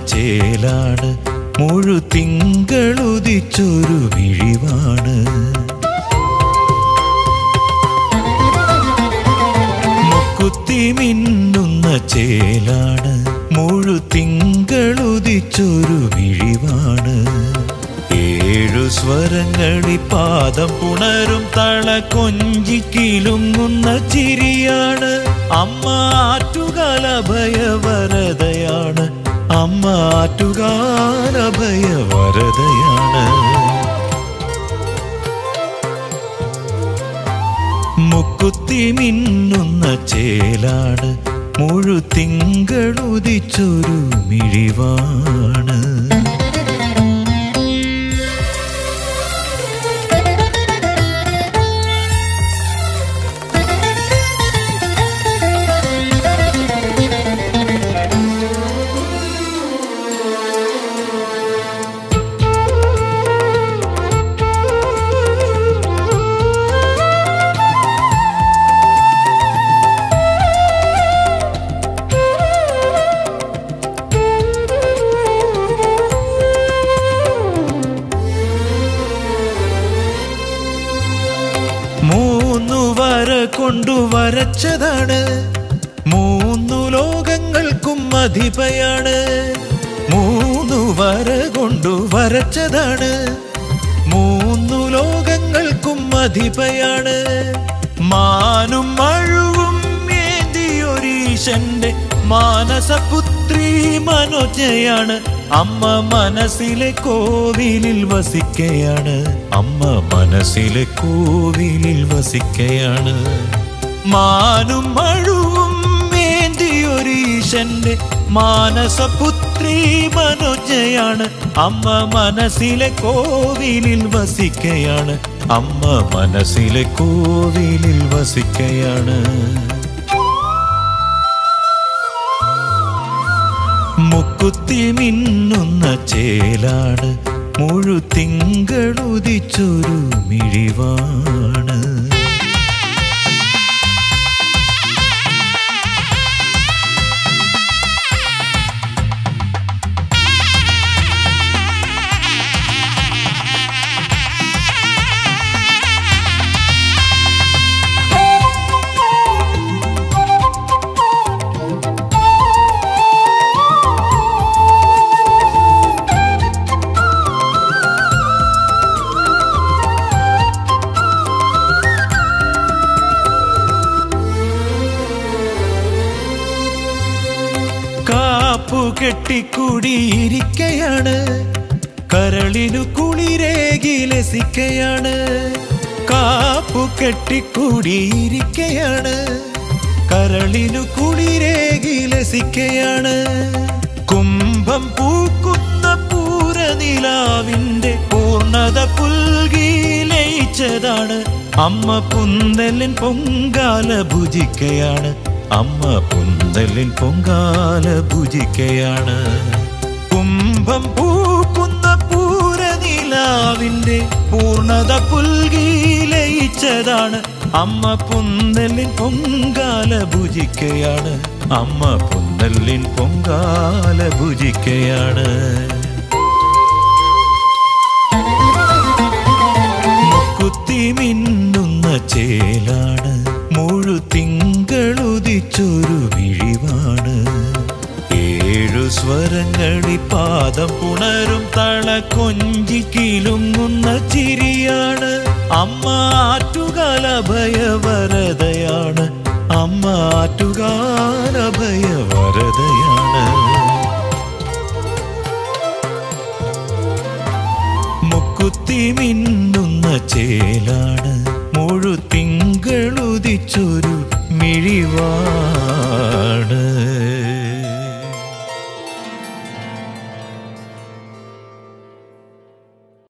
ചേലാണ് മുഴു തിങ്കളുദിച്ചൊരു മിഴിവാണ് മുക്കുത്തി മിന്നുന്ന ചേലാണ് മുഴു തിങ്കളുദിച്ചൊരു മിഴിവാണ് ഏഴു സ്വരങ്ങളി പാദം പുണരും തള കൊഞ്ചിക്കിലുങ്ങുന്ന ചിരിയാണ് അമ്മ ആറ്റുകാലഭയവരതയാണ് അമ്മ ആറ്റുകാലഭയവരതയാണ് മുക്കുത്തി മിന്നുന്ന ചേലാണ് മുഴു തിങ്കളുദിച്ചൊരു മിഴിവാണ് മൂന്നു വര കൊണ്ടു വരച്ചതാണ് മൂന്നു ലോകങ്ങൾക്കും അധിപയാണ് മൂന്നു വര കൊണ്ടു വരച്ചതാണ് മൂന്നു ലോകങ്ങൾക്കും അധിപയാണ് മാനും മഴുവും ഏന്തിയൊരീശന്റെ മാനസപുത്രി മനോജയാണ് അമ്മ മനസ്സിലെ കോവിലിൽ വസിക്കയാണ് അമ്മ മനസ്സിലെ കോവിലിൽ വസിക്കയാണ് മാനും മഴുവും ഏന്തിയൊരീശന്റെ മാനസപുത്രി മനോജയാണ് അമ്മ മനസ്സിലെ കോവിലിൽ വസിക്കയാണ് അമ്മ മനസ്സിലെ കോവിലിൽ വസിക്കയാണ് മുക്കുത്തി മിന്നുന്ന ചേലാണ് മുഴു തിങ്കളുദിച്ചൊരു മിഴിവാണ് കാപ്പു കെട്ടിക്കൂടിയിരിക്കയാണ് കരളിനു കുളിരേകി ലസിക്കയാണ് കാപ്പു കെട്ടിക്കൂടിയിരിക്കയാണ് കരളിനു കുളിരേകി ലസിക്കയാണ് കുംഭം പൂക്കുന്ന പൂരനിലാവിന്റെ പൂർണ്ണത പുൽകി ലയിച്ചതാണ് അമ്മ പുന്തലിൻ പൊങ്കാല ഭുജിക്കയാണ് അമ്മ പുന്തലിൻ പൊങ്കാല ഭുജിക്കയാണ് കുംഭം പൂക്കുന്ന പൂരനിലാവിന്റെ പൂർണ്ണത പുൽകി ലയിച്ചതാണ് അമ്മ പുന്തലിൻ പൊങ്കാല ഭുജിക്കയാണ് അമ്മ പുന്തലിൻ പൊങ്കാല ഭുജിക്കയാണ് മുക്കുത്തി മിന്നുന്ന ചേലാണ് മുഴു തിങ്കളുദിച്ചൊരു മിഴിവാണ് ഏഴു സ്വരങ്ങളി പാദം പുണരും തള കൊഞ്ചിക്കിലുങ്ങുന്ന ചിരിയാണ് അമ്മ ആറ്റുകാലഭയവരതയാണ് അമ്മ ആറ്റുകാലഭയവരതയാണ് മുക്കുത്തി മിന്നുന്ന ചേലാണ്